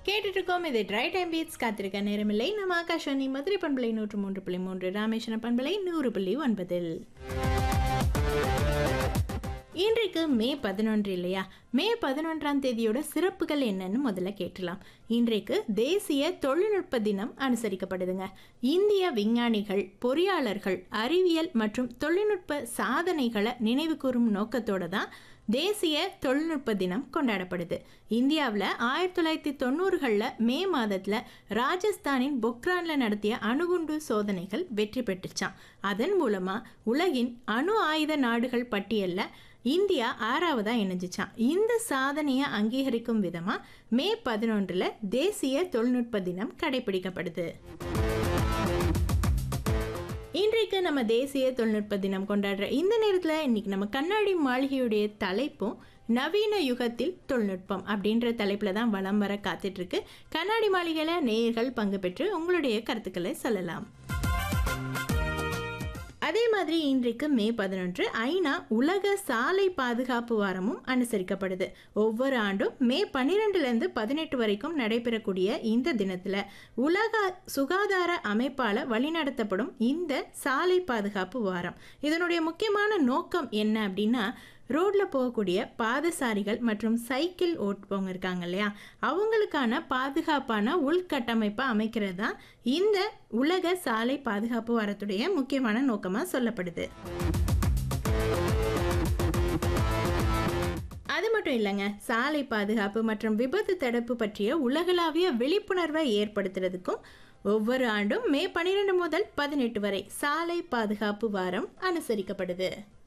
கேட்டுட்டு இருக்கோம் இது ட்ரை டைம் பீட்ஸ் காத்திருக்க நேரமில்லை நம்ம ஆகாஷவாணி மதுரை பண்பலை நூற்று மூன்று புள்ளி மூன்று ராமேஸ்வரம் பண்பலை நூறு புள்ளி ஒன்பதில் இன்றைக்கு மே பதினொன்று இல்லையா மே பதினொன்றாம் தேதியோட சிறப்புகள் என்னன்னு முதல்ல கேட்டலாம் இன்றைக்கு தேசிய தொழில்நுட்ப தினம் அனுசரிக்கப்படுதுங்க இந்திய விஞ்ஞானிகள் பொறியாளர்கள் அறிவியல் மற்றும் தொழில்நுட்ப சாதனைகளை நினைவு கூறும் நோக்கத்தோட தான் தேசிய தொழில்நுட்ப தினம் கொண்டாடப்படுது இந்தியாவில் ஆயிரத்தி தொள்ளாயிரத்தி தொண்ணூறுகளில் மே மாதத்தில் ராஜஸ்தானின் பொக்ரானில் நடத்திய அணுகுண்டு சோதனைகள் வெற்றி பெற்றுச்சான் அதன் மூலமாக உலகின் அணு ஆயுத நாடுகள் பட்டியலில் இந்தியா ஆறாவதாக இணைஞ்சிச்சான் இந்த சாதனையை அங்கீகரிக்கும் விதமாக மே பதினொன்றில் தேசிய தொழில்நுட்ப தினம் கடைபிடிக்கப்படுது இன்றைக்கு நம்ம தேசிய தொழில்நுட்ப தினம் கொண்டாடுற இந்த நேரத்தில் இன்னைக்கு நம்ம கண்ணாடி மாளிகையுடைய தலைப்பும் நவீன யுகத்தில் தொழில்நுட்பம் அப்படின்ற தலைப்பில் தான் வலம் வர காத்துட்ருக்கு கண்ணாடி மாளிகையில் நேயர்கள் பங்கு பெற்று உங்களுடைய கருத்துக்களை சொல்லலாம் அதே மாதிரி இன்றைக்கு மே பதினொன்று ஐநா உலக சாலை பாதுகாப்பு வாரமும் அனுசரிக்கப்படுது ஒவ்வொரு ஆண்டும் மே பன்னிரெண்டுலேருந்து பதினெட்டு வரைக்கும் நடைபெறக்கூடிய இந்த தினத்தில் உலக சுகாதார அமைப்பால் வழிநடத்தப்படும் இந்த சாலை பாதுகாப்பு வாரம் இதனுடைய முக்கியமான நோக்கம் என்ன அப்படின்னா ரோட்டில் போகக்கூடிய பாதசாரிகள் மற்றும் சைக்கிள் ஓட்டுபவங்க இருக்காங்க இல்லையா அவங்களுக்கான பாதுகாப்பான உள்கட்டமைப்பை அமைக்கிறது தான் இந்த உலக சாலை பாதுகாப்பு வாரத்துடைய முக்கியமான நோக்கமாக சொல்லப்படுது அது மட்டும் இல்லைங்க சாலை பாதுகாப்பு மற்றும் விபத்து தடுப்பு பற்றிய உலகளாவிய விழிப்புணர்வை ஏற்படுத்துறதுக்கும் ஒவ்வொரு ஆண்டும் மே பன்னிரெண்டு முதல் பதினெட்டு வரை சாலை பாதுகாப்பு வாரம் அனுசரிக்கப்படுது